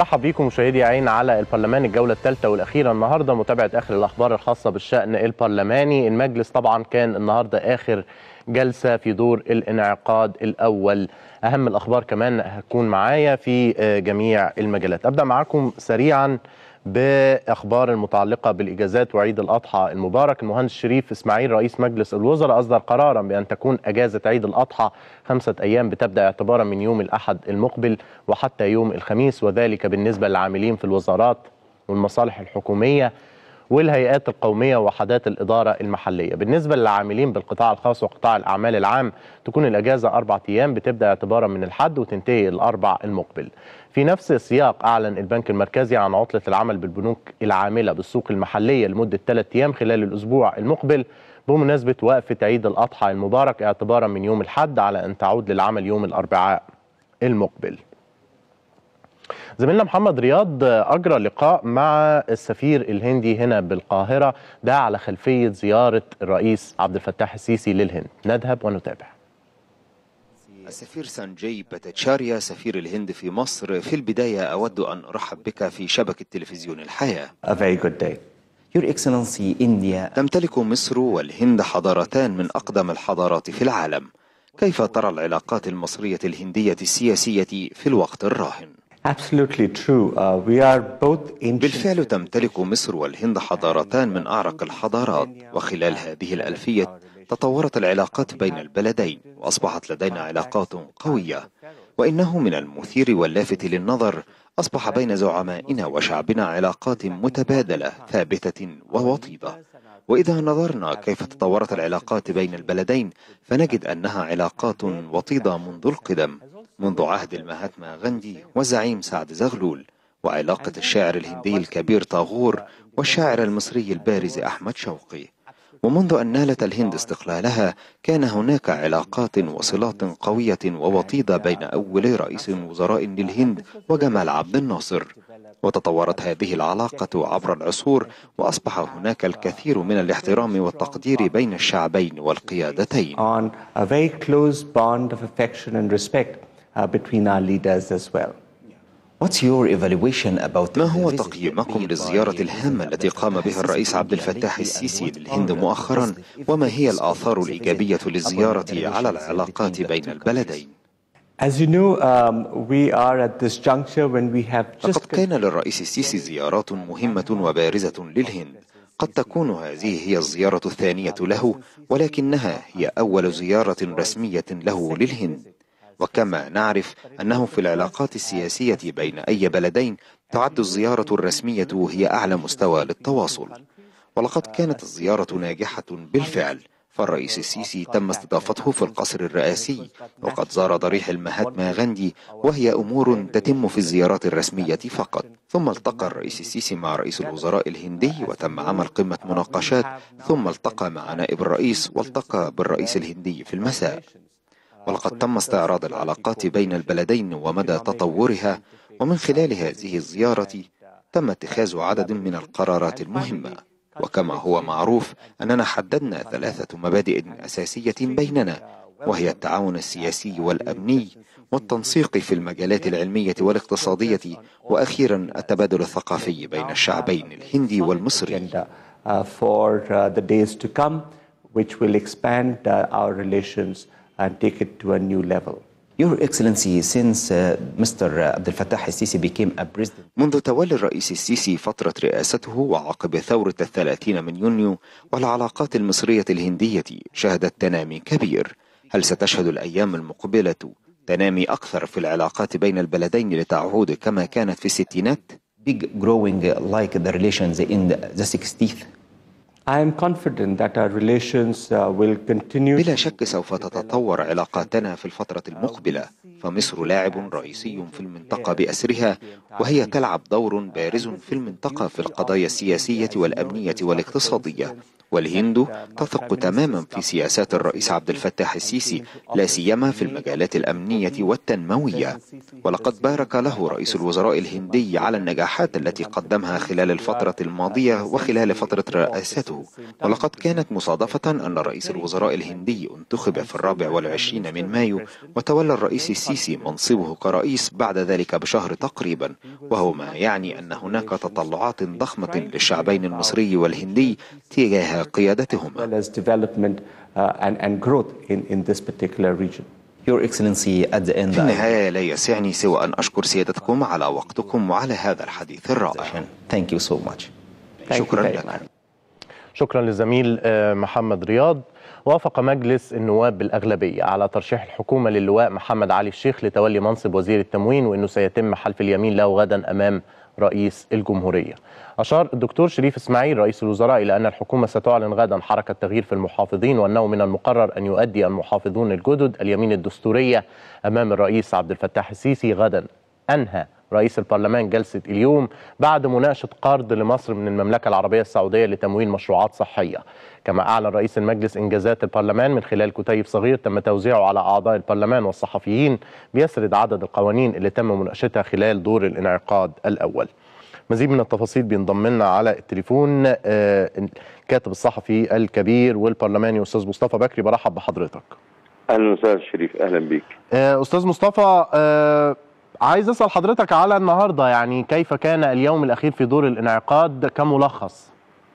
برحب بيكم مشاهدي عين على البرلمان الجوله الثالثه والاخيره النهارده متابعه اخر الاخبار الخاصه بالشان البرلماني المجلس طبعا كان النهارده اخر جلسه في دور الانعقاد الاول اهم الاخبار كمان هتكون معايا في جميع المجالات ابدا معاكم سريعا باخبار المتعلقه بالاجازات وعيد الاضحى المبارك المهندس شريف اسماعيل رئيس مجلس الوزراء اصدر قرارا بان تكون اجازه عيد الاضحى خمسه ايام بتبدا اعتبارا من يوم الاحد المقبل وحتى يوم الخميس وذلك بالنسبه للعاملين في الوزارات والمصالح الحكوميه والهيئات القوميه ووحدات الاداره المحليه. بالنسبه للعاملين بالقطاع الخاص وقطاع الاعمال العام تكون الاجازه اربع ايام بتبدا اعتبارا من الحد وتنتهي الاربع المقبل. في نفس السياق اعلن البنك المركزي عن عطله العمل بالبنوك العامله بالسوق المحليه لمده ثلاث ايام خلال الاسبوع المقبل بمناسبه وقفه عيد الاضحى المبارك اعتبارا من يوم الحد على ان تعود للعمل يوم الاربعاء المقبل. زميلنا محمد رياض اجرى لقاء مع السفير الهندي هنا بالقاهره ده على خلفيه زياره الرئيس عبد الفتاح السيسي للهند نذهب ونتابع السفير سانجي باتشاريا سفير الهند في مصر في البداية أود أن أرحب بك في شبكة تلفزيون الحياة A very good day. Your Excellency, India تمتلك مصر والهند حضارتان من أقدم الحضارات في العالم كيف ترى العلاقات المصرية الهندية السياسية في الوقت الراهن؟ Absolutely true. Uh, we are both ancient. بالفعل تمتلك مصر والهند حضارتان من أعرق الحضارات وخلال هذه الألفية تطورت العلاقات بين البلدين وأصبحت لدينا علاقات قوية وإنه من المثير واللافت للنظر أصبح بين زعمائنا وشعبنا علاقات متبادلة ثابتة ووطيدة وإذا نظرنا كيف تطورت العلاقات بين البلدين فنجد أنها علاقات وطيدة منذ القدم منذ عهد المهاتما غاندي والزعيم سعد زغلول وعلاقة الشاعر الهندي الكبير طاغور والشاعر المصري البارز أحمد شوقي ومنذ أن نالت الهند استقلالها كان هناك علاقات وصلات قوية ووطيدة بين أول رئيس وزراء للهند وجمال عبد الناصر وتطورت هذه العلاقة عبر العصور وأصبح هناك الكثير من الاحترام والتقدير بين الشعبين والقيادتين on a very close bond of affection and respect uh, between our leaders as well. What's your evaluation about ما هو the visit تقييمكم paid by للزيارة الهامة التي قام بها الرئيس عبد الفتاح السيسي للهند مؤخرا وما هي الآثار الإيجابية للزيارة على العلاقات بين البلدين As you know, um, we are at this juncture when we have just لقد كان للرئيس السيسي زيارات مهمة وبارزة للهند قد تكون هذه هي الزيارة الثانية له ولكنها هي أول زيارة رسمية له للهند وكما نعرف أنه في العلاقات السياسية بين أي بلدين تعد الزيارة الرسمية هي أعلى مستوى للتواصل ولقد كانت الزيارة ناجحة بالفعل فالرئيس السيسي تم استضافته في القصر الرئاسي وقد زار ضريح المهاتما غاندي وهي أمور تتم في الزيارات الرسمية فقط ثم التقى الرئيس السيسي مع رئيس الوزراء الهندي وتم عمل قمة مناقشات ثم التقى مع نائب الرئيس والتقى بالرئيس الهندي في المساء ولقد تم استعراض العلاقات بين البلدين ومدى تطورها ومن خلال هذه الزيارة تم اتخاذ عدد من القرارات المهمة وكما هو معروف أننا حددنا ثلاثة مبادئ أساسية بيننا وهي التعاون السياسي والأمني والتنسيق في المجالات العلمية والاقتصادية وأخيرا التبادل الثقافي بين الشعبين الهندي والمصري agenda uh, for uh, the days to come, which will expand uh, our relations and take it to a new level. Your Excellency, since uh, Mr. Abdel Fattah al-Sisi became a president, منذ تولي الرئيس السيسي فترة رئاسته وعقب ثورة الثلاثين من يونيو والعلاقات المصرية الهندية شهدت تنامي كبير هل ستشهد الأيام المقبلة تنامي أكثر في العلاقات بين البلدين لتعود كما كانت في الستينات؟ big growing uh, like the relations in the, the 60th. I am confident that our relations uh, will continue. بلا شك سوف تتطور علاقاتنا في الفترة المقبلة فمصر لاعب رئيسي في المنطقة بأسرها وهي تلعب دور بارز في المنطقة في القضايا السياسية والأمنية والاقتصادية والهند تثق تماما في سياسات الرئيس عبد الفتاح السيسي لا سيما في المجالات الأمنية والتنموية ولقد بارك له رئيس الوزراء الهندي على النجاحات التي قدمها خلال الفترة الماضية وخلال فترة رئاسته ولقد كانت مصادفة أن رئيس الوزراء الهندي انتخب في الرابع والعشرين من مايو وتولى الرئيس السيسي السيسي منصبه كرئيس بعد ذلك بشهر تقريبا وهو ما يعني أن هناك تطلعات ضخمة للشعبين المصري والهندي تجاه قيادتهما well as development uh, and, and growth in, in this particular region. Your Excellency, at the end, في I النهاية لا يسعني سوى أن أشكر سيادتكم على وقتكم وعلى هذا الحديث الرائع thank you so much. Thank you شكرا very لك much. شكرا للزميل آه، محمد رياض وافق مجلس النواب بالأغلبية على ترشيح الحكومة للواء محمد علي الشيخ لتولي منصب وزير التموين وأنه سيتم حلف اليمين له غدا أمام رئيس الجمهورية أشار الدكتور شريف إسماعيل رئيس الوزراء إلى أن الحكومة ستعلن غدا حركة تغيير في المحافظين وأنه من المقرر أن يؤدي المحافظون الجدد اليمين الدستورية أمام الرئيس عبد الفتاح السيسي غدا أنهى رئيس البرلمان جلسة اليوم بعد مناقشة قرض لمصر من المملكة العربية السعودية لتمويل مشروعات صحية كما أعلن رئيس المجلس إنجازات البرلمان من خلال كتيب صغير تم توزيعه على أعضاء البرلمان والصحفيين بيسرد عدد القوانين اللي تم مناقشتها خلال دور الانعقاد الأول مزيد من التفاصيل بينضم لنا على التليفون آه، الكاتب الصحفي الكبير والبرلماني أستاذ مصطفى بكري برحب بحضرتك اهلا وسهلا شريف اهلا بيك آه، استاذ مصطفى آه، عايز اسال حضرتك على النهارده يعني كيف كان اليوم الاخير في دور الانعقاد كملخص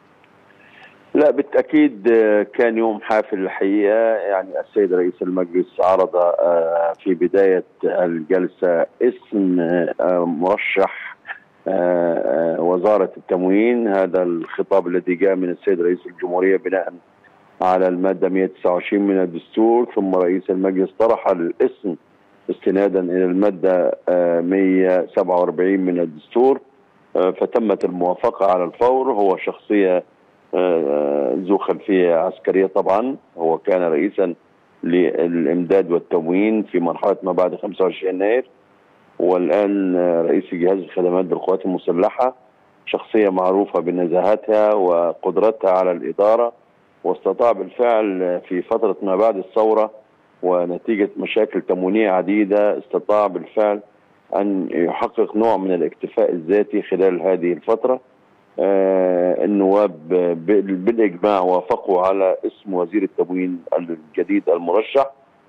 لا بالتاكيد آه، كان يوم حافل الحقيقه يعني السيد رئيس المجلس عرض آه، في بدايه الجلسه اسم آه، مرشح آه، آه، وزاره التموين هذا الخطاب الذي جاء من السيد رئيس الجمهوريه بناء على الماده 129 من الدستور ثم رئيس المجلس طرح الاسم استنادا الى الماده آه، 147 من الدستور آه، فتمت الموافقه على الفور هو شخصيه آه، ذو خلفيه عسكريه طبعا هو كان رئيسا للامداد والتموين في مرحله ما بعد 25 يناير والان آه، رئيس جهاز الخدمات بالقوات المسلحه شخصيه معروفه بنزاهتها وقدرتها على الاداره واستطاع بالفعل آه، في فتره ما بعد الثوره ونتيجه مشاكل تموينيه عديده استطاع بالفعل ان يحقق نوع من الاكتفاء الذاتي خلال هذه الفتره آه، النواب بال- بالاجماع وافقوا على اسم وزير التموين الجديد المرشح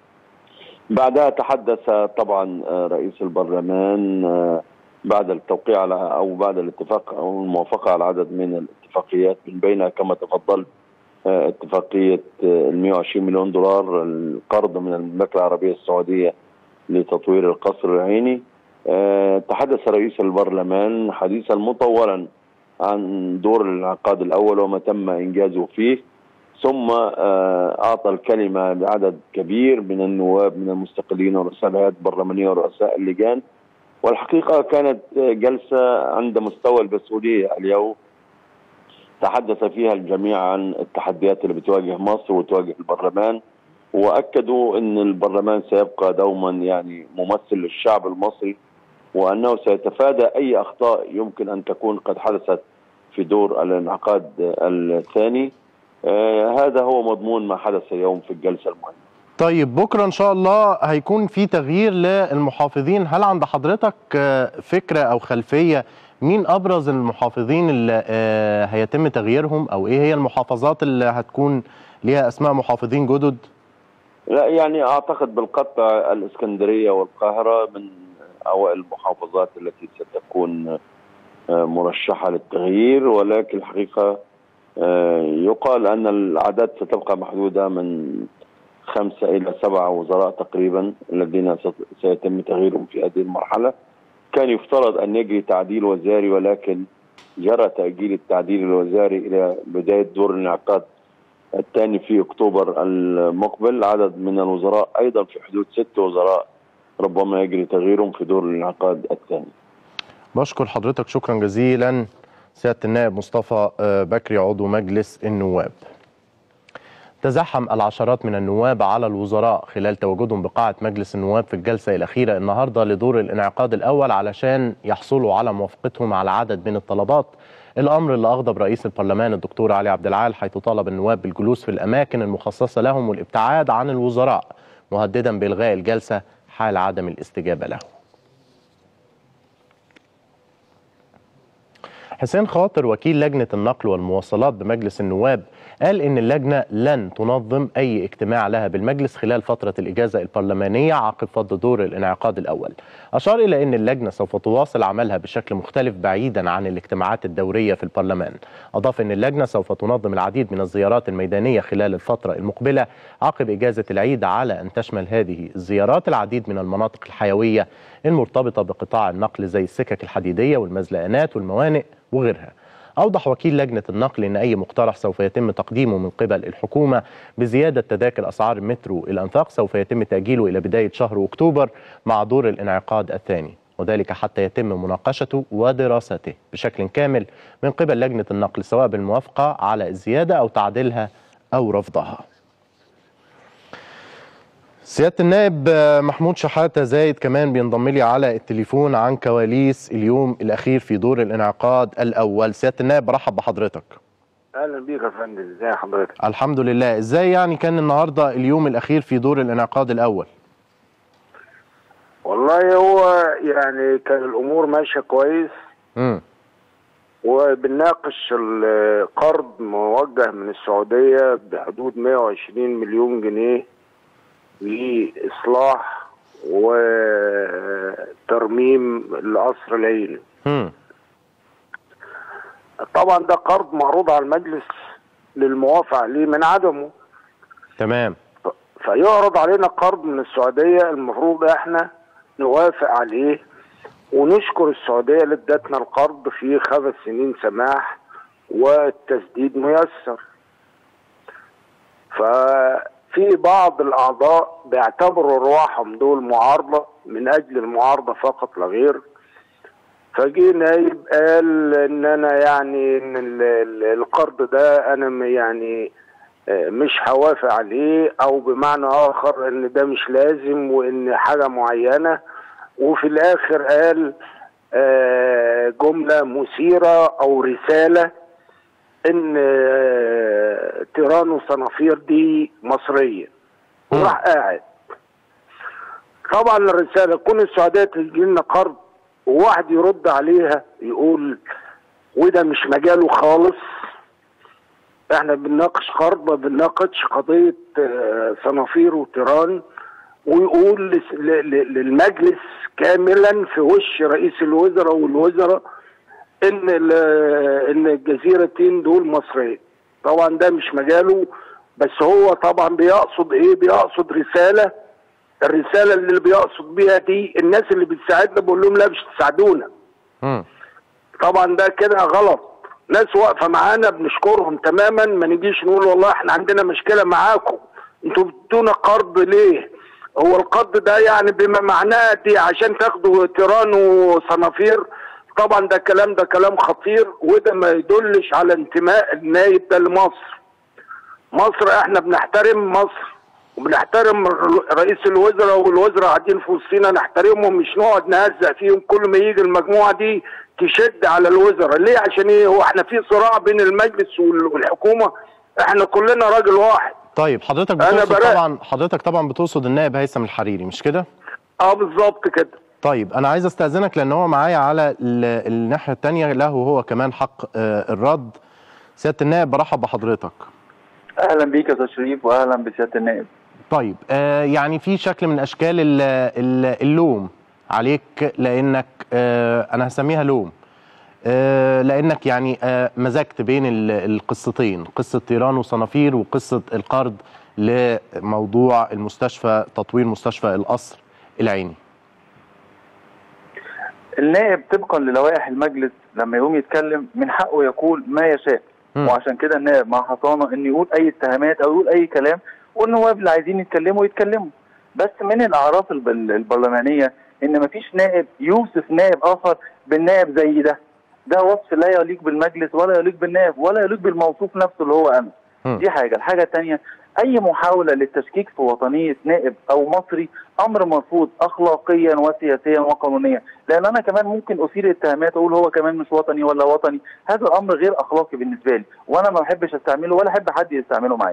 بعدها تحدث طبعا آه، رئيس البرلمان آه، بعد التوقيع على او بعد الاتفاق او الموافقه على عدد من الاتفاقيات من بينها كما تفضلت آه، اتفاقيه آه، ال 120 مليون دولار القرض من المملكه العربيه السعوديه لتطوير القصر العيني آه، تحدث رئيس البرلمان حديثا مطولا عن دور الانعقاد الاول وما تم انجازه فيه ثم آه، اعطى الكلمه لعدد كبير من النواب من المستقلين ورؤساء الهيئات البرلمانيه ورؤساء اللجان والحقيقه كانت آه، جلسه عند مستوى المسؤوليه اليوم تحدث فيها الجميع عن التحديات اللي بتواجه مصر وتواجه البرلمان واكدوا ان البرلمان سيبقى دوما يعني ممثل للشعب المصري وانه سيتفادى اي اخطاء يمكن ان تكون قد حدثت في دور الانعقاد الثاني آه هذا هو مضمون ما حدث اليوم في الجلسه المهمه طيب بكره ان شاء الله هيكون في تغيير للمحافظين هل عند حضرتك آه، فكره او خلفيه مين ابرز المحافظين اللي آه، هيتم تغييرهم او ايه هي المحافظات اللي هتكون ليها اسماء محافظين جدد لا يعني اعتقد بالقطع الاسكندريه والقاهره من اوائل المحافظات التي ستكون آه، مرشحه للتغيير ولكن الحقيقه آه، يقال ان الاعداد ستبقى محدوده من خمسه الى سبعه وزراء تقريبا الذين ست- سيتم تغييرهم في هذه المرحله كان يفترض ان يجري تعديل وزاري ولكن جرى تاجيل التعديل الوزاري الى بدايه دور الانعقاد الثاني في اكتوبر المقبل عدد من الوزراء ايضا في حدود ست وزراء ربما يجري تغييرهم في دور الانعقاد الثاني بشكر حضرتك شكرا جزيلا سياده النائب مصطفى آه، بكري عضو مجلس النواب تزحم العشرات من النواب على الوزراء خلال تواجدهم بقاعة مجلس النواب في الجلسة الأخيرة النهاردة لدور الانعقاد الأول علشان يحصلوا على موافقتهم على عدد من الطلبات الأمر اللي أغضب رئيس البرلمان الدكتور علي عبد العال حيث طالب النواب بالجلوس في الأماكن المخصصة لهم والابتعاد عن الوزراء مهددا بإلغاء الجلسة حال عدم الاستجابة له حسين خاطر وكيل لجنة النقل والمواصلات بمجلس النواب قال إن اللجنة لن تنظم أي اجتماع لها بالمجلس خلال فترة الإجازة البرلمانية عقب فض دور الانعقاد الأول أشار إلى أن اللجنة سوف تواصل عملها بشكل مختلف بعيدا عن الاجتماعات الدورية في البرلمان أضاف أن اللجنة سوف تنظم العديد من الزيارات الميدانية خلال الفترة المقبلة عقب إجازة العيد على أن تشمل هذه الزيارات العديد من المناطق الحيوية المرتبطة بقطاع النقل زي السكك الحديدية والمزلقانات والموانئ وغيرها أوضح وكيل لجنة النقل أن أي مقترح سوف يتم تقديمه من قبل الحكومة بزيادة تذاكر أسعار المترو الأنفاق سوف يتم تأجيله إلى بداية شهر أكتوبر مع دور الانعقاد الثاني وذلك حتى يتم مناقشته ودراسته بشكل كامل من قبل لجنة النقل سواء بالموافقة على الزيادة أو تعديلها أو رفضها سيادة النائب محمود شحاتة زايد كمان بينضم لي على التليفون عن كواليس اليوم الأخير في دور الانعقاد الأول سيادة النائب برحب بحضرتك اهلا بيك يا فندم ازي حضرتك الحمد لله ازاي يعني كان النهاردة اليوم الأخير في دور الانعقاد الأول والله هو يعني كان الامور ماشيه كويس امم وبنناقش القرض موجه من السعوديه بحدود 120 مليون جنيه لاصلاح وترميم القصر العيني امم طبعا ده قرض معروض على المجلس للموافقه عليه من عدمه تمام فيعرض علينا قرض من السعوديه المفروض احنا نوافق عليه ونشكر السعوديه اللي ادتنا القرض في خمس سنين سماح والتسديد ميسر ففي بعض الاعضاء بيعتبروا ارواحهم دول معارضه من اجل المعارضه فقط لا غير فجي نايب قال ان انا يعني ان ال- ال- القرض ده انا م- يعني آه، مش هوافق عليه او بمعنى اخر ان ده مش لازم وان حاجه معينه وفي الاخر قال آه، جمله مثيره او رساله ان آه، تيران وصنافير دي مصريه وراح قاعد طبعا الرساله كون السعوديه تجي لنا قرض وواحد يرد عليها يقول وده مش مجاله خالص احنا بنناقش قرض ما بنناقش قضيه آه، صنافير وتيران ويقول لس- ل- ل- للمجلس كاملا في وش رئيس الوزراء والوزراء ان ال- ان الجزيرتين دول مصريين طبعا ده مش مجاله بس هو طبعا بيقصد ايه بيقصد رساله الرساله اللي بيقصد بيها دي الناس اللي بتساعدنا بقول لهم لا مش تساعدونا امم طبعا ده كده غلط ناس واقفه معانا بنشكرهم تماما ما نجيش نقول والله احنا عندنا مشكله معاكم انتوا بتدونا قرض ليه هو القرض ده يعني بما معناه دي عشان تاخدوا تيران وصنافير طبعا ده كلام ده كلام خطير وده ما يدلش على انتماء النايب ده لمصر مصر احنا بنحترم مصر وبنحترم رئيس الوزراء والوزراء قاعدين في وسطينا نحترمهم مش نقعد نهزق فيهم كل ما يجي المجموعه دي تشد على الوزراء ليه عشان ايه هو احنا في صراع بين المجلس وال- والحكومه احنا كلنا راجل واحد طيب حضرتك أنا بتقصد براء. طبعا حضرتك طبعا بتقصد النائب هيثم الحريري مش كده؟ اه بالظبط كده طيب انا عايز استاذنك لان هو معايا على ال- الناحيه الثانيه له هو كمان حق آه، الرد سياده النائب برحب بحضرتك اهلا بيك يا استاذ شريف واهلا بسياده النائب طيب آه يعني في شكل من اشكال ال- ال- اللوم عليك لانك آه انا هسميها لوم آه لانك يعني آه مزجت بين ال- القصتين قصه تيران وصنافير وقصه القرض لموضوع المستشفى تطوير مستشفى القصر العيني النائب طبقا للوائح المجلس لما يقوم يتكلم من حقه يقول ما يشاء مم. وعشان كده النائب مع حصانه ان يقول اي اتهامات او يقول اي كلام والنواب اللي عايزين يتكلموا يتكلموا بس من الاعراف الب- البرلمانيه ان مفيش نائب يوصف نائب اخر بالنائب زي ده ده وصف لا يليق بالمجلس ولا يليق بالنائب ولا يليق بالموصوف نفسه اللي هو انا مم. دي حاجه الحاجه الثانيه اي محاوله للتشكيك في وطنيه نائب او مصري امر مرفوض اخلاقيا وسياسيا وقانونيا لان انا كمان ممكن اثير اتهامات اقول هو كمان مش وطني ولا وطني هذا الامر غير اخلاقي بالنسبه لي وانا ما بحبش استعمله ولا احب حد يستعمله معايا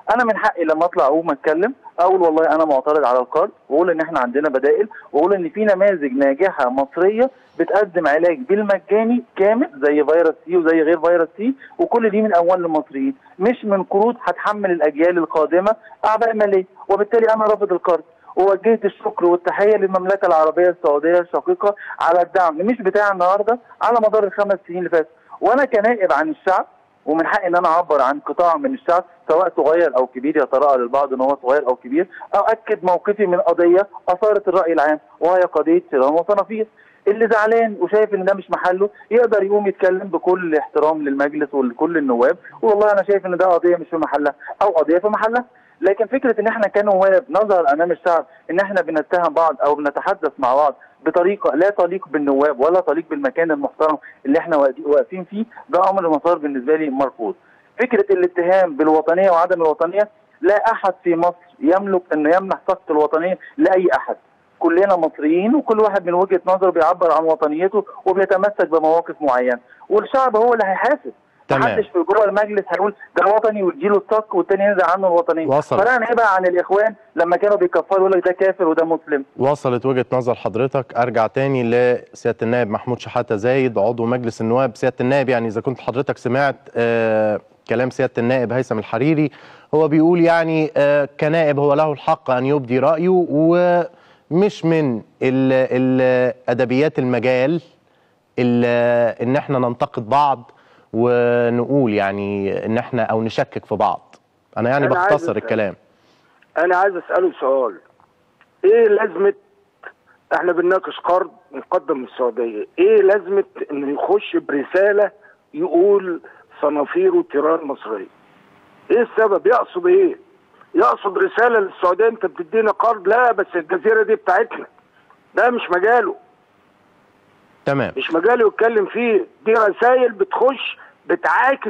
انا من حقي لما اطلع اقوم اتكلم اقول والله انا معترض على القرض واقول ان احنا عندنا بدائل واقول ان في نماذج ناجحه مصريه بتقدم علاج بالمجاني كامل زي فيروس سي وزي غير فيروس سي وكل دي من اموال المصريين مش من قروض هتحمل الاجيال القادمه اعباء ماليه وبالتالي انا رافض القرض ووجهت الشكر والتحيه للمملكه العربيه السعوديه الشقيقه على الدعم مش بتاع النهارده على مدار الخمس سنين اللي فاتوا وانا كنائب عن الشعب ومن حقي ان انا اعبر عن قطاع من الشعب سواء صغير او كبير يتراءى للبعض ان هو صغير او كبير اؤكد موقفي من قضيه اثارت الراي العام وهي قضيه شراء وصنافير اللي زعلان وشايف ان ده مش محله يقدر يقوم يتكلم بكل احترام للمجلس ولكل النواب والله انا شايف ان ده قضيه مش في محلها او قضيه في محلها لكن فكره ان احنا كنواب نظهر امام الشعب ان احنا بنتهم بعض او بنتحدث مع بعض بطريقه لا تليق بالنواب ولا تليق بالمكان المحترم اللي احنا واقفين فيه ده امر مسار بالنسبه لي مرفوض. فكره الاتهام بالوطنيه وعدم الوطنيه لا احد في مصر يملك انه يمنح صفه الوطنيه لاي احد. كلنا مصريين وكل واحد من وجهه نظره بيعبر عن وطنيته وبيتمسك بمواقف معينه والشعب هو اللي هيحاسب تمام. محدش في جوه المجلس هيقول ده وطني ويديله الطق والتاني ينزع عنه الوطنيه وصل. فرقنا ايه بقى عن الاخوان لما كانوا بيكفروا يقول لك ده كافر وده مسلم وصلت وجهة نظر حضرتك ارجع تاني لسيادة النائب محمود شحاتة زايد عضو مجلس النواب سيادة النائب يعني اذا كنت حضرتك سمعت آه كلام سيادة النائب هيثم الحريري هو بيقول يعني آه كنائب هو له الحق ان يبدي رأيه ومش من ال- ال- ادبيات المجال ال- ان احنا ننتقد بعض ونقول يعني ان احنا او نشكك في بعض انا يعني أنا عايز بختصر أسأل. الكلام انا عايز اساله سؤال ايه لازمه احنا بنناقش قرض مقدم من السعوديه ايه لازمه انه يخش برساله يقول صنافير وتيران مصريه ايه السبب يقصد ايه يقصد رساله للسعوديه انت بتدينا قرض لا بس الجزيره دي بتاعتنا ده مش مجاله تمام مش مجاله يتكلم فيه دي رسائل بتخش بتعاكس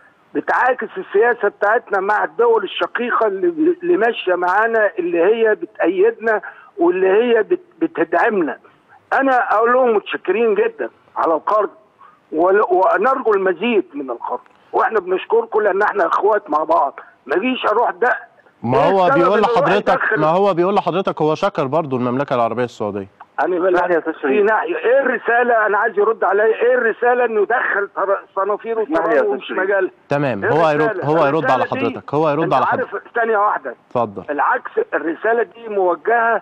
بتعاكس السياسه بتاعتنا مع الدول الشقيقه اللي, اللي ماشيه معانا اللي هي بتأيدنا واللي هي بت بتدعمنا انا اقول لهم متشكرين جدا على القرض ول- ونرجو المزيد من القرض واحنا بنشكركم لان احنا اخوات مع بعض ما جيش اروح ده ما إيه هو السبب بيقول إن الواحد لحضرتك يدخل- ما هو بيقول لحضرتك هو شكر برضو المملكه العربيه السعوديه انا ناحية بلا أستاذ في شريف. ناحيه ايه الرساله انا عايز يرد عليا ايه الرساله انه يدخل طر- صنافير ناحية وطران أستاذ ومش شريف. مجال تمام إيه هو هيرد الرسالة؟ هو هيرد على الرسالة دي- حضرتك هو هيرد انت على عارف حضرتك ثانيه واحده اتفضل العكس الرساله دي موجهه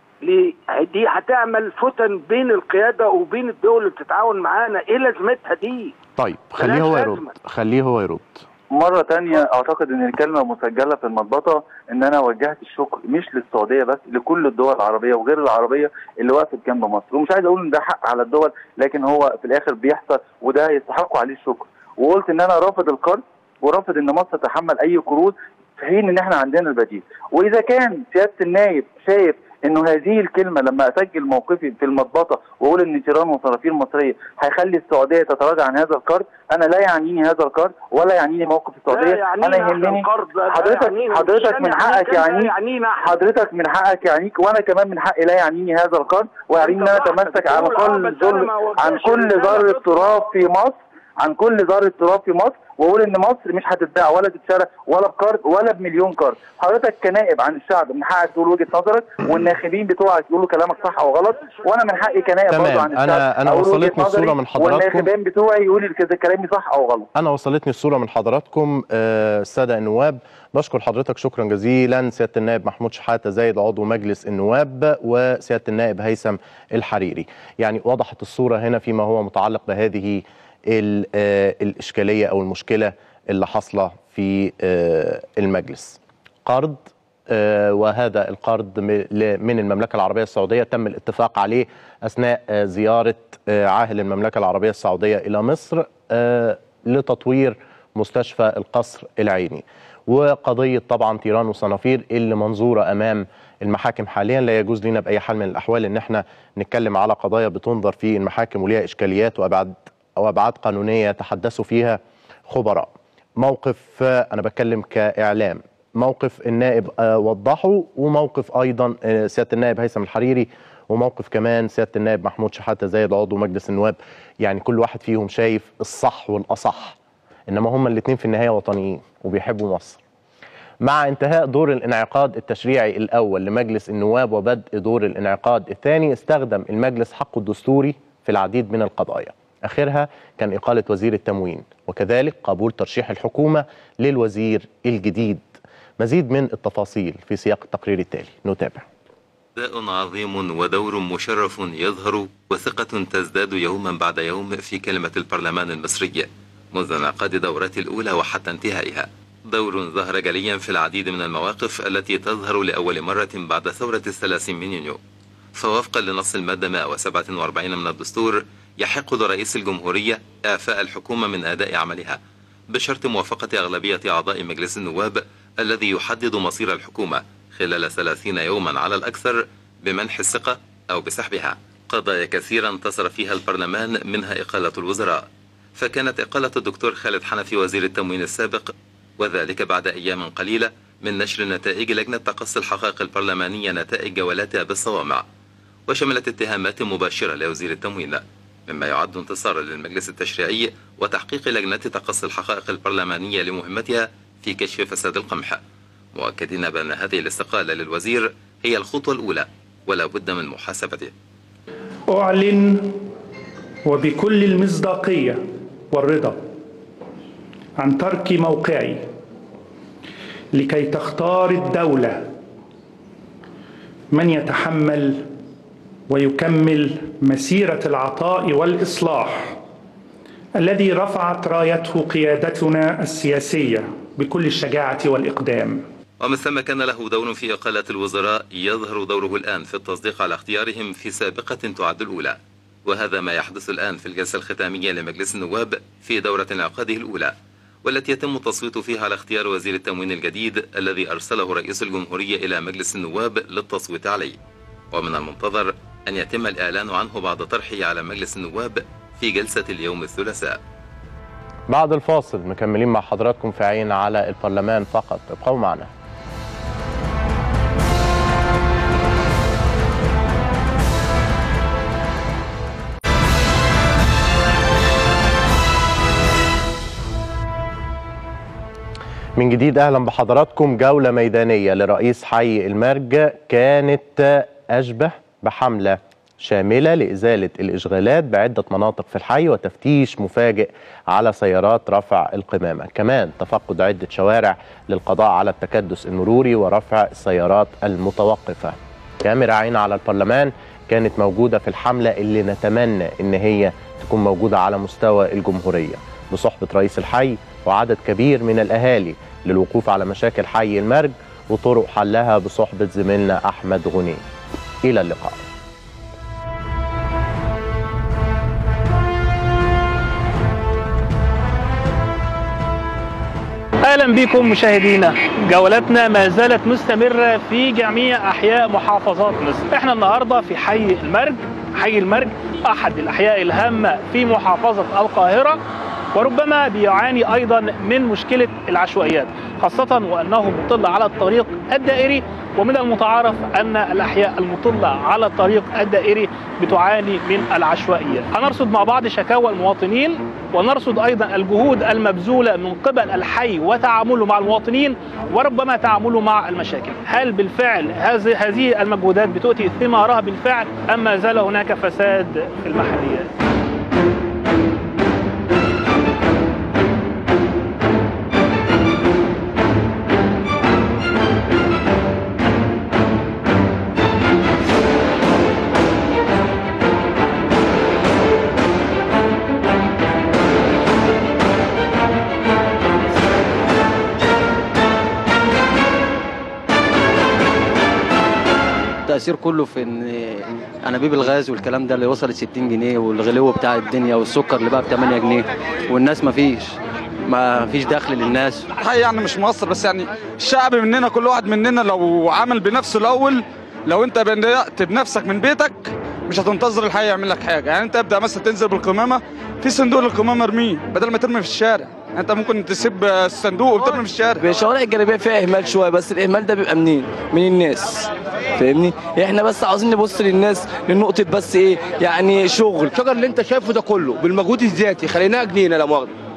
ل دي هتعمل فتن بين القياده وبين الدول اللي بتتعاون معانا ايه لازمتها دي طيب خليه هو ملهاش يرد لازمة. خليه هو يرد مرة تانية أعتقد إن الكلمة مسجلة في المضبطة إن أنا وجهت الشكر مش للسعودية بس لكل الدول العربية وغير العربية اللي وقفت جنب مصر ومش عايز أقول إن ده حق على الدول لكن هو في الآخر بيحصل وده يستحقوا عليه الشكر وقلت إن أنا رافض القرض ورافض إن مصر تتحمل أي قروض في حين إن إحنا عندنا البديل وإذا كان سيادة النايب شايف انه هذه الكلمه لما اسجل موقفي في المضبطه واقول ان تيران وصنافير مصريه هيخلي السعوديه تتراجع عن هذا القرض انا لا يعنيني هذا القرض ولا يعنيني موقف السعوديه لا يعنينا انا إحنا يهمني القرض، لا حضرتك يعنينا. حضرتك مش من يعني حقك لا يعنيك يعنينا إحنا. حضرتك من حقك يعنيك وانا كمان من حقي لا يعنيني هذا القرض ويعنيني ان انا أنت براحتك اتمسك عن تقول آه، كل بس أنا ذل ما وجهتش عن كل رسالة ذره تطلع. تراب في مصر عن كل ذره تراب في مصر واقول ان مصر مش هتتباع ولا تتشرى ولا بقرض ولا بمليون قرض حضرتك كنائب عن الشعب من حقك تقول وجهه نظرك والناخبين بتوعك يقولوا كلامك صح او غلط وانا من حقي كنائب تمام. برضه عن أنا- الشعب أنا أقول وجهة وصلتني الصورة نظري من حضراتكم. والناخبين بتوعي يقولوا كده كلامي صح او غلط انا وصلتني الصوره من حضراتكم آه، الساده النواب بشكر حضرتك شكرا جزيلا سياده النائب محمود شحاته زايد عضو مجلس النواب وسياده النائب هيثم الحريري يعني وضحت الصوره هنا فيما هو متعلق بهذه ال- آه، الاشكاليه او المشكله اللي حاصله في آه، المجلس قرض آه، وهذا القرض م- ل- من المملكة العربية السعودية تم الاتفاق عليه أثناء آه، زيارة آه، عاهل المملكة العربية السعودية إلى مصر آه، لتطوير مستشفى القصر العيني وقضية طبعا تيران وصنافير اللي منظورة أمام المحاكم حاليا لا يجوز لنا بأي حال من الأحوال إن احنا نتكلم على قضايا بتنظر في المحاكم وليها إشكاليات وأبعاد أو أبعاد قانونية يتحدثوا فيها خبراء موقف آه، أنا بتكلم كإعلام موقف النائب آه، وضحه وموقف ايضا آه، سياده النائب هيثم الحريري وموقف كمان سياده النائب محمود شحاته زايد عضو مجلس النواب يعني كل واحد فيهم شايف الصح والاصح انما هما الاثنين في النهايه وطنيين وبيحبوا مصر مع انتهاء دور الانعقاد التشريعي الأول لمجلس النواب وبدء دور الانعقاد الثاني استخدم المجلس حقه الدستوري في العديد من القضايا آخرها كان إقالة وزير التموين وكذلك قبول ترشيح الحكومة للوزير الجديد مزيد من التفاصيل في سياق التقرير التالي نتابع أداء عظيم ودور مشرف يظهر وثقة تزداد يوما بعد يوم في كلمة البرلمان المصري منذ انعقاد دورته الأولى وحتى انتهائها دور ظهر جليا في العديد من المواقف التي تظهر لأول مرة بعد ثورة الثلاثين من يونيو فوفقا لنص المادة 147 من الدستور يحق لرئيس الجمهورية إعفاء الحكومة من أداء عملها بشرط موافقة أغلبية أعضاء مجلس النواب الذي يحدد مصير الحكومة خلال 30 يوما على الأكثر بمنح الثقة أو بسحبها قضايا كثيرة انتصر فيها البرلمان منها إقالة الوزراء فكانت إقالة الدكتور خالد حنفي وزير التموين السابق وذلك بعد أيام قليلة من نشر نتائج لجنة تقصي الحقائق البرلمانية نتائج جولاتها بالصوامع وشملت اتهامات مباشرة لوزير التموين مما يعد انتصارا للمجلس التشريعي وتحقيق لجنة تقصي الحقائق البرلمانية لمهمتها في كشف فساد القمح مؤكدين بأن هذه الاستقالة للوزير هي الخطوة الأولى ولا بد من محاسبته أعلن وبكل المصداقية والرضا عن ترك موقعي لكي تختار الدولة من يتحمل ويكمل مسيرة العطاء والإصلاح الذي رفعت رايته قيادتنا السياسية بكل الشجاعة والإقدام ومن ثم كان له دور في إقالة الوزراء يظهر دوره الآن في التصديق على اختيارهم في سابقة تعد الأولى وهذا ما يحدث الآن في الجلسة الختامية لمجلس النواب في دورة انعقاده الأولى والتي يتم التصويت فيها على اختيار وزير التموين الجديد الذي أرسله رئيس الجمهورية إلى مجلس النواب للتصويت عليه ومن المنتظر أن يتم الإعلان عنه بعد طرحه على مجلس النواب في جلسة اليوم الثلاثاء بعد الفاصل مكملين مع حضراتكم في عين على البرلمان فقط ابقوا معنا من جديد اهلا بحضراتكم جوله ميدانيه لرئيس حي المرج كانت اشبه بحمله شامله لازاله الاشغالات بعده مناطق في الحي وتفتيش مفاجئ على سيارات رفع القمامه، كمان تفقد عده شوارع للقضاء على التكدس المروري ورفع السيارات المتوقفه. كاميرا عين على البرلمان كانت موجوده في الحمله اللي نتمنى ان هي تكون موجوده على مستوى الجمهوريه بصحبه رئيس الحي وعدد كبير من الاهالي للوقوف على مشاكل حي المرج وطرق حلها بصحبه زميلنا احمد غنيم. الى اللقاء. اهلا بكم مشاهدينا جولتنا ما زالت مستمره في جميع احياء محافظات مصر احنا النهارده في حي المرج حي المرج احد الاحياء الهامه في محافظه القاهره وربما بيعاني ايضا من مشكله العشوائيات خاصه وانه مطل على الطريق الدائري ومن المتعارف ان الاحياء المطله على الطريق الدائري بتعاني من العشوائيات هنرصد مع بعض شكاوى المواطنين ونرصد ايضا الجهود المبذوله من قبل الحي وتعامله مع المواطنين وربما تعامله مع المشاكل هل بالفعل هذه هذه المجهودات بتؤتي ثمارها بالفعل ام ما زال هناك فساد في المحليات التأثير كله في ان انابيب الغاز والكلام ده اللي وصلت 60 جنيه والغلو بتاع الدنيا والسكر اللي بقى ب 8 جنيه والناس ما فيش ما فيش دخل للناس الحقيقة يعني مش مصر بس يعني الشعب مننا كل واحد مننا لو عمل بنفسه الاول لو انت بدات بنفسك من بيتك مش هتنتظر الحي يعمل لك حاجه يعني انت ابدا مثلا تنزل بالقمامه في صندوق للقمامه ارميه بدل ما ترمي في الشارع يعني انت ممكن تسيب الصندوق وترمي في الشارع الشوارع الجانبيه فيها اهمال شويه بس الاهمال ده بيبقى منين من الناس فاهمني احنا بس عاوزين نبص للناس لنقطه بس ايه يعني شغل الشجر اللي انت شايفه ده كله بالمجهود الذاتي خليناها جنينه لا مؤاخذه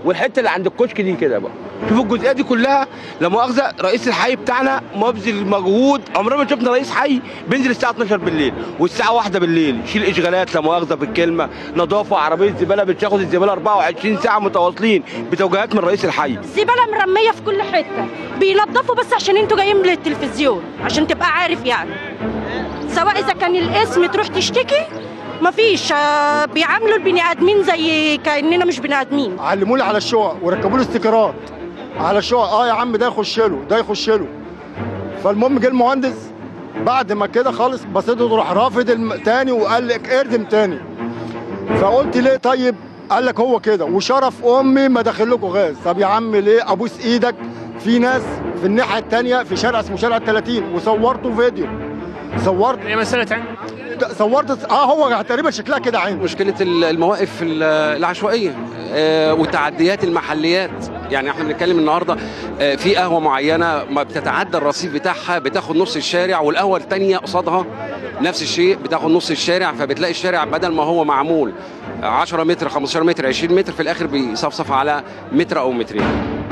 والحته اللي عند الكشك دي كده بقى شوف الجزئيه دي كلها لا مؤاخذه رئيس الحي بتاعنا مبذل مجهود عمرنا ما شفنا رئيس حي بينزل الساعه 12 بالليل والساعه 1 بالليل يشيل اشغالات لا مؤاخذه في الكلمه نظافه عربيه زباله بتاخد الزباله 24 ساعه متواصلين بتوجيهات من رئيس الحي الزباله مرميه في كل حته بينظفوا بس عشان انتوا جايين للتلفزيون عشان تبقى عارف يعني سواء اذا كان الاسم تروح تشتكي مفيش آه، بيعاملوا البني ادمين زي كاننا مش بني ادمين علموا لي على الشقق وركبوا لي استيكرات على الشقق اه يا عم ده يخش له ده يخش له فالمهم جه المهندس بعد ما كده خالص بصيته راح رافض الم... تاني وقال لك اردم تاني فقلت ليه طيب قال لك هو كده وشرف امي ما داخل لكم غاز طب يا عم ليه ابوس ايدك في ناس في الناحيه الثانيه في شارع اسمه شارع 30 وصورته فيديو صورت هي مساله عين صورت اه هو تقريبا شكلها كده عين مشكله المواقف ال- العشوائيه آه، وتعديات المحليات يعني احنا بنتكلم النهارده آه، في قهوه معينه ما بتتعدى الرصيف بتاعها بتاخد نص الشارع والقهوه الثانيه قصادها نفس الشيء بتاخد نص الشارع فبتلاقي الشارع بدل ما هو معمول 10 متر 15 متر 20 متر في الاخر بيصفصف على متر او مترين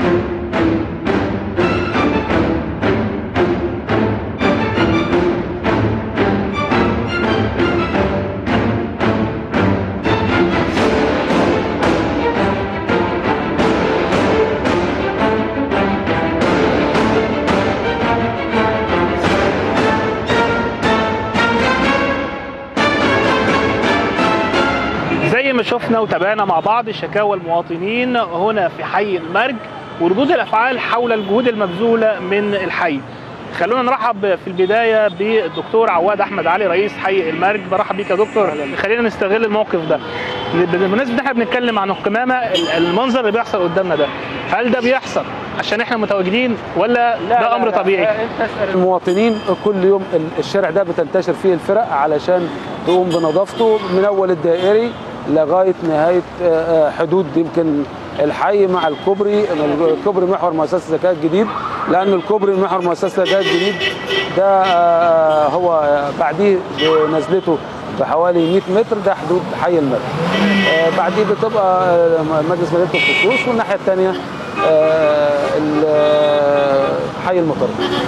زي ما شفنا وتابعنا مع بعض شكاوى المواطنين هنا في حي المرج وردود الافعال حول الجهود المبذوله من الحي خلونا نرحب في البدايه بالدكتور عواد احمد علي رئيس حي المرج برحب بيك يا دكتور خلينا نستغل الموقف ده بالمناسبه ان احنا بنتكلم عن القمامه المنظر اللي بيحصل قدامنا ده هل ده بيحصل عشان احنا متواجدين ولا ده امر طبيعي المواطنين كل يوم الشارع ده بتنتشر فيه الفرق علشان تقوم بنظافته من اول الدائري لغايه نهايه آه، آه، حدود يمكن الحي مع الكوبري الكوبري محور مؤسسه الذكاء الجديد لان الكوبري محور مؤسسه الذكاء الجديد ده آه، هو بعديه بنزلته بحوالي 100 متر ده حدود حي المرج آه، بعديه بتبقى آه، مجلس مدينه الخصوص والناحيه الثانيه حي المطر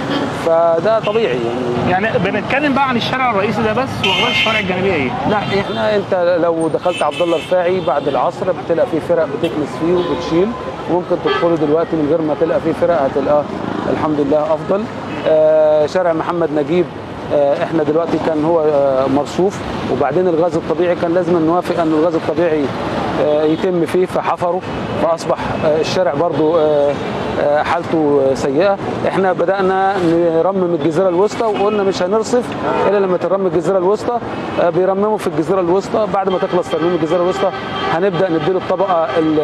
فده طبيعي يعني يعني بنتكلم بقى عن الشارع الرئيسي ده بس واخبار الشوارع الجانبيه ايه؟ لا احنا انت لو دخلت عبد الله الرفاعي بعد العصر بتلاقي فيه فرق بتكنس فيه وبتشيل ممكن تدخله دلوقتي من غير ما تلقى فيه فرق هتلقاه الحمد لله افضل آه شارع محمد نجيب آه احنا دلوقتي كان هو آه مرصوف وبعدين الغاز الطبيعي كان لازم نوافق ان الغاز الطبيعي آه يتم فيه فحفروا فاصبح آه الشارع برضو آه آه، حالته سيئه احنا بدانا نرمم الجزيره الوسطى وقلنا مش هنرصف الا لما ترمم الجزيره الوسطى آه، بيرمموا في الجزيره الوسطى بعد ما تخلص ترميم الجزيره الوسطى هنبدا نديله الطبقه ال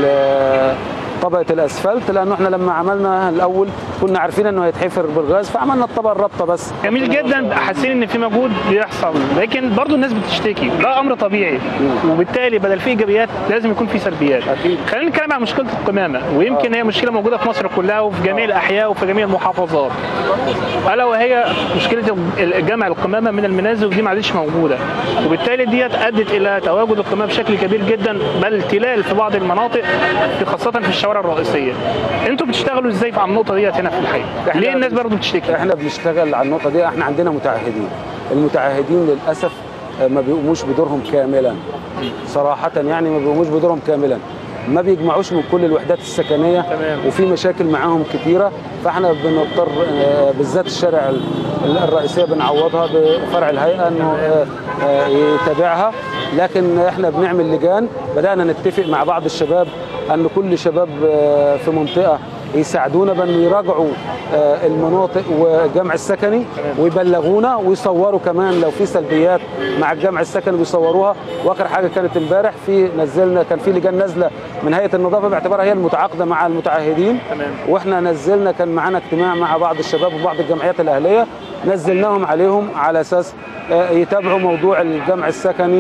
ال طبقه الاسفلت لانه احنا لما عملنا الاول كنا عارفين انه هيتحفر بالغاز فعملنا الطبقه الرابطه بس جميل جدا حاسين ان في مجهود بيحصل لكن برضو الناس بتشتكي ده امر طبيعي وبالتالي بدل في ايجابيات لازم يكون في سلبيات خلينا نتكلم عن مشكله القمامه ويمكن هي مشكله موجوده في مصر كلها وفي جميع الاحياء وفي جميع المحافظات الا وهي مشكله جمع القمامه من المنازل ودي ما عادش موجوده وبالتالي ديت ادت الى تواجد القمامه بشكل كبير جدا بل تلال في بعض المناطق في خاصه في الشوارع الرئيسيه انتوا بتشتغلوا ازاي على النقطه ديت هنا في الحي ليه الناس برضو بتشتكي احنا بنشتغل على النقطه دي احنا عندنا متعهدين المتعهدين للاسف آه، ما بيقوموش بدورهم كاملا صراحه يعني ما بيقوموش بدورهم كاملا ما بيجمعوش من كل الوحدات السكنيه تمام. وفي مشاكل معاهم كتيره فاحنا بنضطر آه، بالذات الشارع ال- الرئيسيه بنعوضها بفرع الهيئه انه آه، آه، يتابعها لكن احنا بنعمل لجان بدانا نتفق مع بعض الشباب ان كل شباب آه، في منطقه يساعدونا بان يراجعوا آه، المناطق والجمع السكني ويبلغونا ويصوروا كمان لو في سلبيات مع الجمع السكني بيصوروها واخر حاجه كانت امبارح في نزلنا كان في لجان نازله من هيئه النظافه باعتبارها هي المتعاقده مع المتعهدين تمام. واحنا نزلنا كان معانا اجتماع مع بعض الشباب وبعض الجمعيات الاهليه نزلناهم عليهم على اساس آه، يتابعوا موضوع الجمع السكني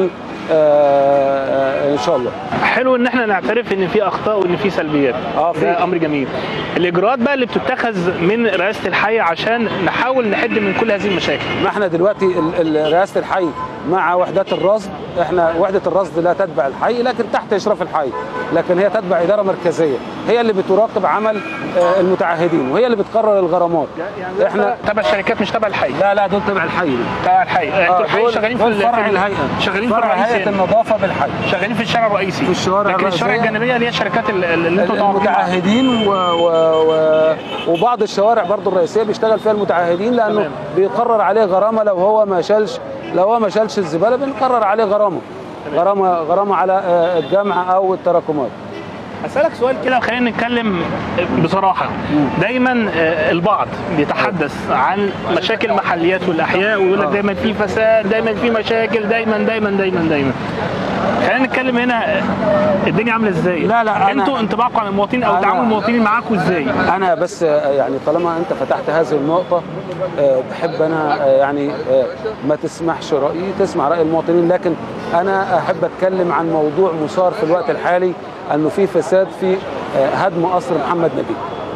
آه، ان شاء الله حلو ان احنا نعترف ان في اخطاء وان في سلبيات اه في. ده امر جميل الاجراءات بقى اللي بتتخذ من رئاسه الحي عشان نحاول نحد من كل هذه المشاكل ما احنا دلوقتي ال- ال- رئاسه الحي مع وحدات الرصد احنا وحده الرصد لا تتبع الحي لكن تحت اشراف الحي لكن هي تتبع اداره مركزيه هي اللي بتراقب عمل آه، المتعهدين وهي اللي بتقرر الغرامات احنا تبع الشركات مش تبع الحي لا لا دول تبع الحي تبع الحي انتوا آه، الحي دول- شغالين في دول ال- فرع في ال- الهيئه شغالين في فرع الرئيسي هيئه النظافه بالحي شغالين في الشارع الرئيسي في الشوارع لكن الشوارع الرئيسية. الجانبيه اللي هي الشركات اللي اللي انتوا متعاقدين معاها. المتعهدين و... و... و... وبعض الشوارع برضو الرئيسيه بيشتغل فيها المتعهدين لانه تمام. بيقرر عليه غرامه لو هو ما شالش لو هو ما شالش الزباله بنقرر عليه غرامه غرامه غرامه على آه، الجامعه او التراكمات اسالك سؤال كده وخلينا نتكلم بصراحه دايما آه، البعض بيتحدث عن مشاكل المحليات والاحياء ويقول لك دايما في فساد دايما في مشاكل دايما دايما دايما دايما خلينا نتكلم هنا آه، الدنيا عامله ازاي لا لا أنا- انتوا انطباعكم عن المواطنين او أنا- تعامل المواطنين معاكم ازاي انا بس آه، يعني طالما انت فتحت هذه النقطه آه، بحب انا آه، يعني آه، ما تسمحش رايي تسمع راي المواطنين لكن انا احب اتكلم عن موضوع مثار في الوقت الحالي انه في فساد في آه، هدم قصر محمد نجيب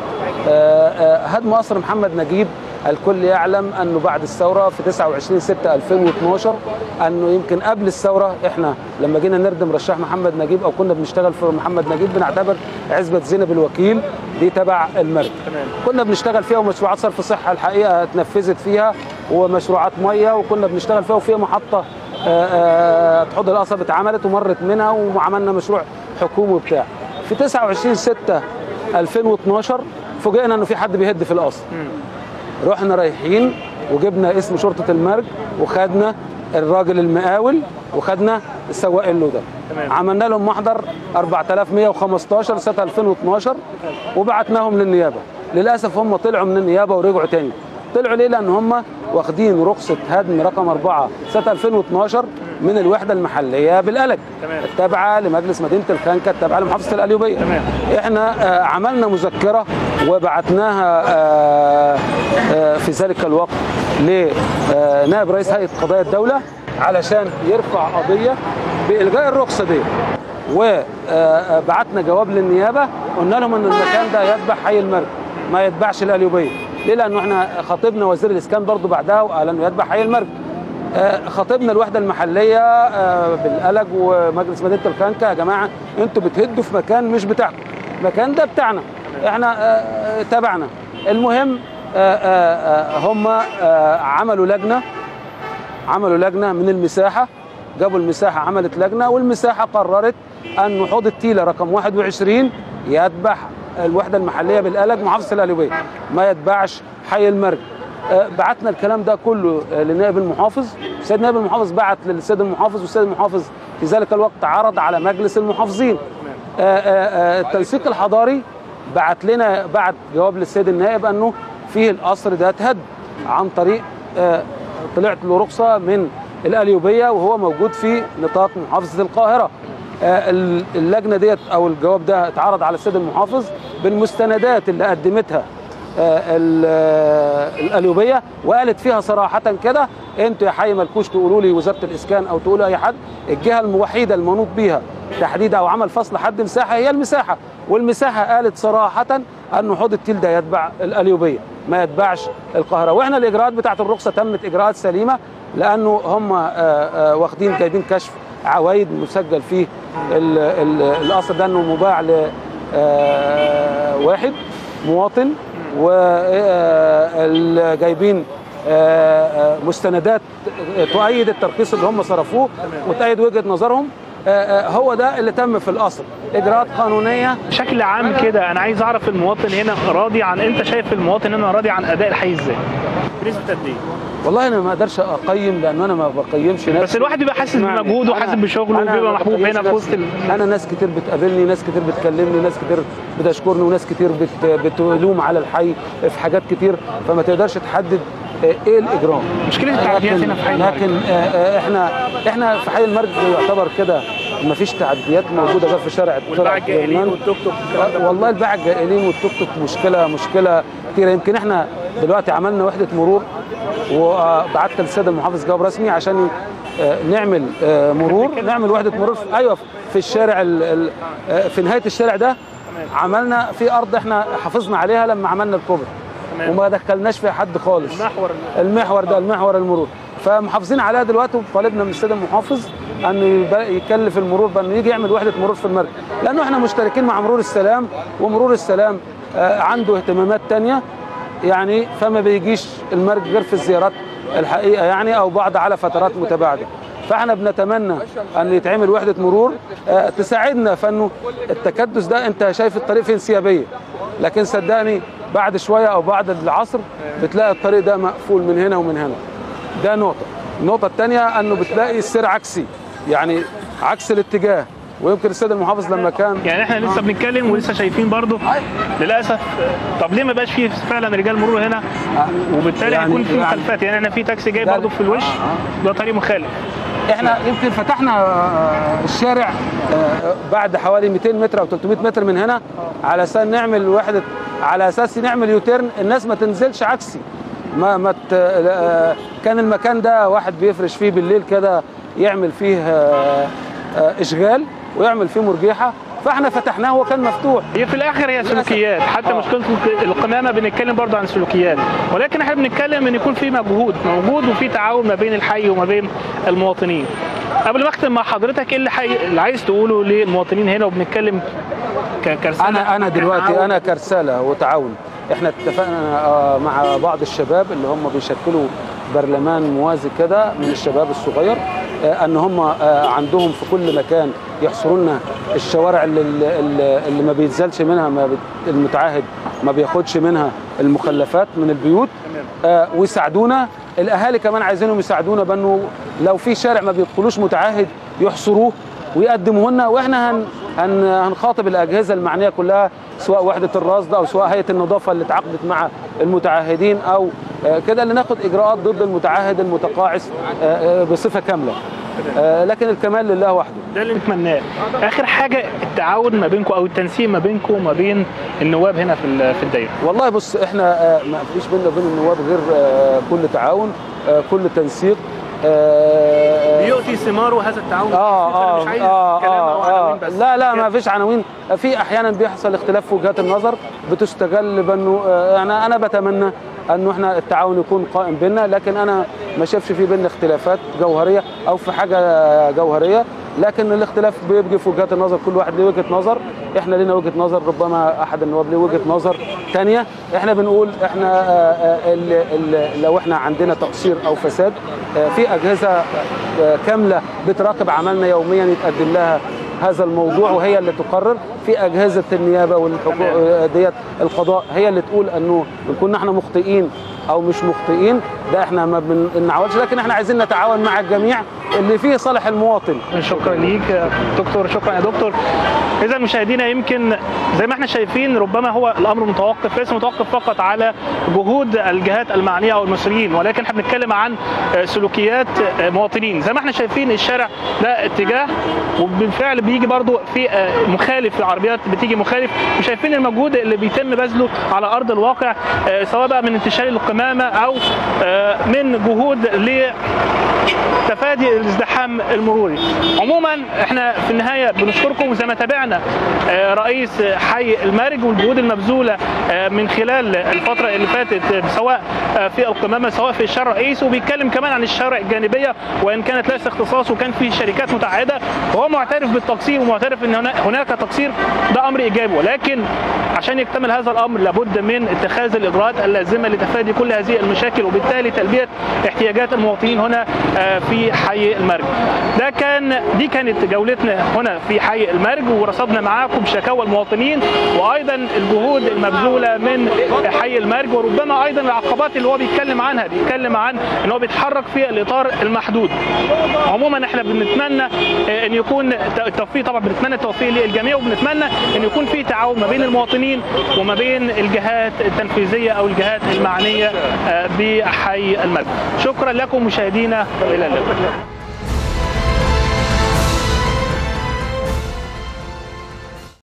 آه، آه، هدم قصر محمد نجيب الكل يعلم انه بعد الثوره في 29 6 2012 انه يمكن قبل الثوره احنا لما جينا نردم رشاح محمد نجيب او كنا بنشتغل في محمد نجيب بنعتبر عزبه زينب الوكيل دي تبع المرج كنا بنشتغل فيها ومشروعات صرف صحه الحقيقه اتنفذت فيها ومشروعات ميه وكنا بنشتغل فيها وفيها محطه آه، آه، حوض القصب اتعملت ومرت منها وعملنا مشروع حكومي وبتاع في 29 6 2012 فوجئنا انه في حد بيهد في القصر رحنا رايحين وجبنا اسم شرطه المرج وخدنا الراجل المقاول وخدنا السواق اللو ده تمام. عملنا لهم محضر 4115 سنه 2012 وبعتناهم للنيابه للاسف هم طلعوا من النيابه ورجعوا تاني طلعوا ليه لان هم واخدين رخصه هدم رقم 4 سنه 2012 من الوحده المحليه بالقلق تمام. التابعه لمجلس مدينه الخنكه التابعه لمحافظه القليوبيه تمام. احنا آه، عملنا مذكره وبعتناها آه، آه، في ذلك الوقت لنائب رئيس هيئه قضايا الدوله علشان يرفع قضيه بالغاء الرخصه دي وبعتنا جواب للنيابه قلنا لهم ان المكان ده يتبع حي المرج ما يتبعش القليوبيه ليه لانه احنا خاطبنا وزير الاسكان برضو بعدها وقال انه يتبع حي المرج آه، خاطبنا الوحده المحليه آه، بالقلق ومجلس مدينه الخنكه يا جماعه انتوا بتهدوا في مكان مش بتاعكم المكان ده بتاعنا احنا آه، تبعنا المهم آه، آه، آه، هم آه، عملوا لجنه عملوا لجنه من المساحه جابوا المساحه عملت لجنه والمساحه قررت ان حوض التيله رقم 21 يتبع الوحده المحليه بالقلق محافظه القليوبيه ما يتبعش حي المرج آه، بعتنا الكلام ده كله آه، لنائب المحافظ السيد نائب المحافظ بعت للسيد المحافظ والسيد المحافظ في ذلك الوقت عرض على مجلس المحافظين آه، آه، آه، التنسيق الحضاري بعت لنا بعت جواب للسيد النائب انه فيه القصر ده اتهد عن طريق آه، طلعت له رخصه من القليوبيه وهو موجود في نطاق محافظه القاهره آه، ال- اللجنه ديت او الجواب ده اتعرض على السيد المحافظ بالمستندات اللي قدمتها آه، ال- آه، القليوبيه وقالت فيها صراحه كده انتوا يا حي مالكوش تقولوا لي وزاره الاسكان او تقولوا اي حد الجهه الوحيده المنوط بيها تحديد او عمل فصل حد مساحه هي المساحه والمساحه قالت صراحه ان حوض التيل ده يتبع القليوبيه ما يتبعش القاهره واحنا الاجراءات بتاعه الرخصه تمت اجراءات سليمه لانه هم آه، آه، واخدين جايبين كشف عوايد مسجل فيه ال- ال- القصر ده انه مباع لواحد مواطن وجايبين مستندات تؤيد الترخيص اللي هم صرفوه وتؤيد وجهه نظرهم آه، آه، هو ده اللي تم في القصر اجراءات قانونيه بشكل عام كده انا عايز اعرف المواطن هنا راضي عن انت شايف المواطن هنا راضي عن اداء الحي ازاي بنسبه قد ايه والله انا ما اقدرش اقيم لان انا ما بقيمش نفسي بس الواحد بيبقى حاسس اسمعني، بمجهوده أنا- وحاسس بشغله أنا وبيبقى ما محبوب بقيمش هنا في وسط نفسي. انا ناس كتير بتقابلني ناس كتير بتكلمني ناس كتير بتشكرني وناس كتير بت... بتلوم على الحي في حاجات كتير فما تقدرش تحدد آه، ايه الاجرام مشكلة التعديات لكن- هنا في حي المرج. لكن آه، آه، احنا احنا في حي المرج يعتبر كده ما فيش تعديات موجوده غير في شارع والباعة الجائلين الدرمان. والتوك توك والكلام ده آه، والله الباعة الجائلين والتوك توك مشكله مشكله كتيره يمكن احنا دلوقتي عملنا وحده مرور وبعت للسيد المحافظ جواب رسمي عشان آه، نعمل آه، مرور نعمل وحده مرور في- ايوه في الشارع ال- ال- آه، في نهايه الشارع ده عملنا في ارض احنا حافظنا عليها لما عملنا الكوبري وما دخلناش فيها حد خالص المحور المحور ده المحور المرور فمحافظين عليها دلوقتي وطالبنا من السيد المحافظ ان يبقى- يكلف المرور بانه يجي يعمل وحده مرور في المركز لانه احنا مشتركين مع مرور السلام ومرور السلام آه، عنده اهتمامات تانية يعني فما بيجيش المرج غير في الزيارات الحقيقه يعني او بعض على فترات متباعده فاحنا بنتمنى ان يتعمل وحده مرور آه، تساعدنا فانه التكدس ده انت شايف الطريق فيه انسيابيه لكن صدقني بعد شويه او بعد العصر بتلاقي الطريق ده مقفول من هنا ومن هنا ده نقطه النقطه الثانيه انه بتلاقي السير عكسي يعني عكس الاتجاه ويمكن السيد المحافظ لما كان يعني احنا لسه بنتكلم ولسه شايفين برضو للاسف طب ليه ما بقاش فيه فعلا رجال مرور هنا وبالتالي يعني- هيكون في يعني- مخالفات يعني احنا في تاكسي جاي لا، برضو في الوش ده طريق مخالف احنا يمكن فتحنا آه، الشارع آه، بعد حوالي 200 متر او 300 متر من هنا على اساس نعمل وحده على اساس نعمل يوتيرن الناس ما تنزلش عكسي ما ما ت- آه، كان المكان ده واحد بيفرش فيه بالليل كده يعمل فيه آه، آه، اشغال ويعمل فيه مرجيحه فاحنا فتحناه وكان مفتوح هي في الاخر هي سلوكيات حتى مشكله القمامه بنتكلم برضه عن سلوكيات ولكن احنا بنتكلم ان يكون في مجهود موجود وفي تعاون ما بين الحي وما بين المواطنين قبل ما اختم مع حضرتك ايه اللي, حي... اللي عايز تقوله للمواطنين هنا وبنتكلم ك- كرسالة انا انا دلوقتي كتعاون. انا كرساله وتعاون احنا اتفقنا آه، مع بعض الشباب اللي هم بيشكلوا برلمان موازي كده من الشباب الصغير آه، ان هم آه، عندهم في كل مكان يحصروا لنا الشوارع اللي, اللي, اللي ما بيتزالش منها ما بت- المتعهد ما بياخدش منها المخلفات من البيوت آه، ويساعدونا الاهالي كمان عايزينهم يساعدونا بانه لو في شارع ما بيدخلوش متعهد يحصروه ويقدموه لنا واحنا هن هن هنخاطب الاجهزه المعنيه كلها سواء وحده الرصد او سواء هيئه النظافه اللي اتعاقدت مع المتعهدين او آه، كده اللي ناخد اجراءات ضد المتعهد المتقاعس آه، آه، بصفه كامله آه، لكن الكمال لله وحده ده اللي نتمناه اخر حاجه التعاون ما بينكم او التنسيق ما بينكم وما بين النواب هنا في ال- في الدايره والله بص احنا آه، ما فيش بيننا وبين النواب غير آه، كل تعاون آه، كل تنسيق آه، بيؤتي ثماره هذا التعاون اه مش اه عايز اه كلام أو اه, عناوين آه بس. لا لا ما فيش عناوين في احيانا بيحصل اختلاف في وجهات النظر بتستغل بانه آه، انا انا بتمنى انه احنا التعاون يكون قائم بيننا لكن انا ما شافش في بيننا اختلافات جوهريه او في حاجه جوهريه لكن الاختلاف بيبقى في وجهات النظر كل واحد له وجهه نظر احنا لنا وجهه نظر ربما احد النواب له وجهه نظر تانية احنا بنقول احنا آه، آه، ال- ال- لو احنا عندنا تقصير او فساد آه، في اجهزه آه، كامله بتراقب عملنا يوميا يتقدم لها هذا الموضوع وهي اللي تقرر في اجهزه النيابه والحقوق آه، ديت القضاء هي اللي تقول انه ان كنا احنا مخطئين او مش مخطئين ده احنا ما بنعولش لكن احنا عايزين نتعاون مع الجميع اللي فيه صالح المواطن شكرا ليك يا دكتور شكرا يا دكتور اذا مشاهدينا يمكن زي ما احنا شايفين ربما هو الامر متوقف ليس متوقف فقط على جهود الجهات المعنيه او المسؤولين ولكن احنا بنتكلم عن آه، سلوكيات آه، مواطنين زي ما احنا شايفين الشارع ده اتجاه وبالفعل بيجي برضو في آه، مخالف في عربيات بتيجي مخالف وشايفين المجهود اللي بيتم بذله على ارض الواقع آه، سواء بقى من انتشار القمامه او آه، من جهود ل تفادي الازدحام المروري عموما احنا في النهايه بنشكركم وزي ما تابعنا آه، رئيس حي المارج والجهود المبذوله آه، من خلال الفتره اللي فاتت آه، سواء آه، في القمامه سواء في الشارع الرئيسي وبيتكلم كمان عن الشوارع الجانبيه وان كانت ليس اختصاص وكان في شركات متعهده وهو معترف بالتقصير ومعترف ان هنا- هناك تقصير ده امر ايجابي ولكن عشان يكتمل هذا الامر لابد من اتخاذ الاجراءات اللازمه لتفادي كل هذه المشاكل وبالتالي تلبيه احتياجات المواطنين هنا آه، في حي المرج. ده كان دي كانت جولتنا هنا في حي المرج ورصدنا معاكم شكاوى المواطنين وايضا الجهود المبذوله من حي المرج وربما ايضا العقبات اللي هو بيتكلم عنها بيتكلم عن ان هو بيتحرك في الاطار المحدود. عموما احنا بنتمنى آه، ان يكون التوفيق طبعا بنتمنى التوفيق للجميع وبنتمنى ان يكون في تعاون ما بين المواطنين وما بين الجهات التنفيذيه او الجهات المعنيه آه، بحي المرج. شكرا لكم مشاهدينا والى اللقاء.